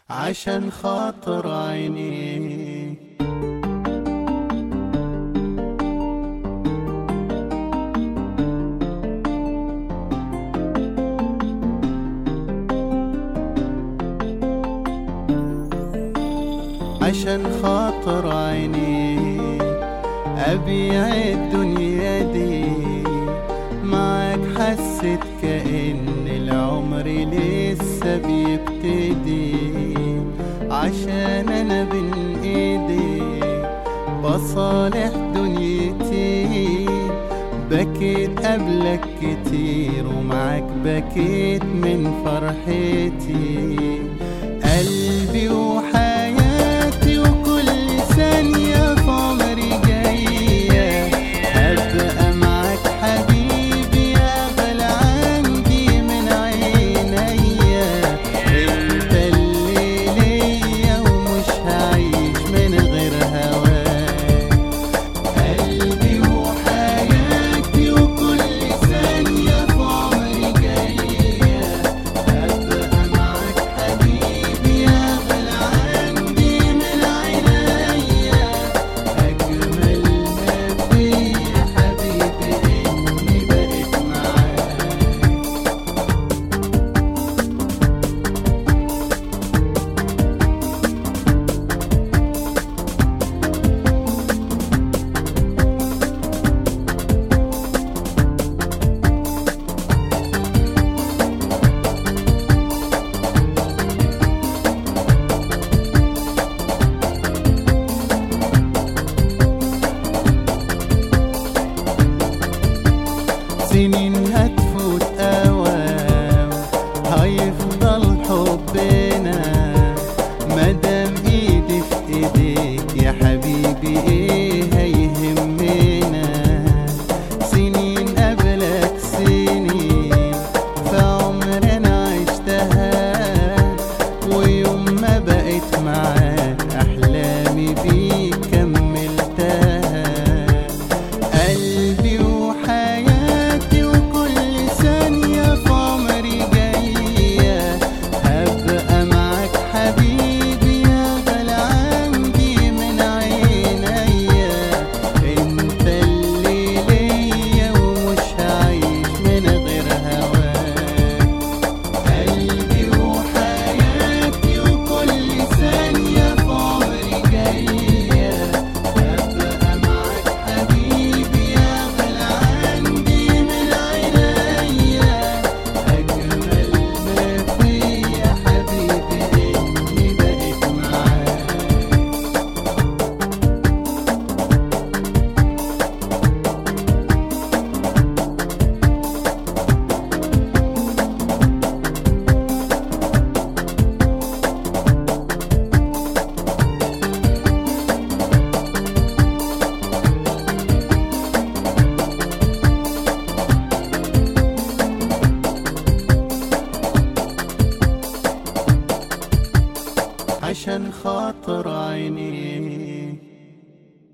عشان خاطر عيني عشان خاطر عيني أبيع الدنيا دي معاك حسيت كأن العمر لسه بيبتدي عشان أنا بين إيدي بصالح دنيتي بكيت قبلك كتير ومعاك بكيت من فرحتي قلبي وحياتي وكل ثانية في عمري جاية أبقى معاك حبيبي يا غالي عندي من عينيا انت اللي ليا ومش هعيش من غير هواك قلبي وحياتي وكل ثانية في عمري جاية أبقى معاك حبيبي يا غالي عندي من عينيا أجمل ما فيا حبيبي إني بقيت معاك سنين هتفوت اوام هيفضل حبنا مادام ايدي في ايديك يا حبيبي ايه هيهمنا سنين قبلك سنين في عمرنا عشتها ويوم ما بقيت معاك احلامي بيك كملتها قلبي وحياتي وكل ثانية في عمري جاية هبقى معاك حبيبي يا غالي عندي من عينيا انت اللي ليا ومش هعيش من غير هواك قلبي وحياتي وكل ثانية في عمري جاية أبقى معاك حبيبي يا غالي عندي من عينيا أجمل ما فيا حبيبي إني بقيت معاك عشان خاطر عيني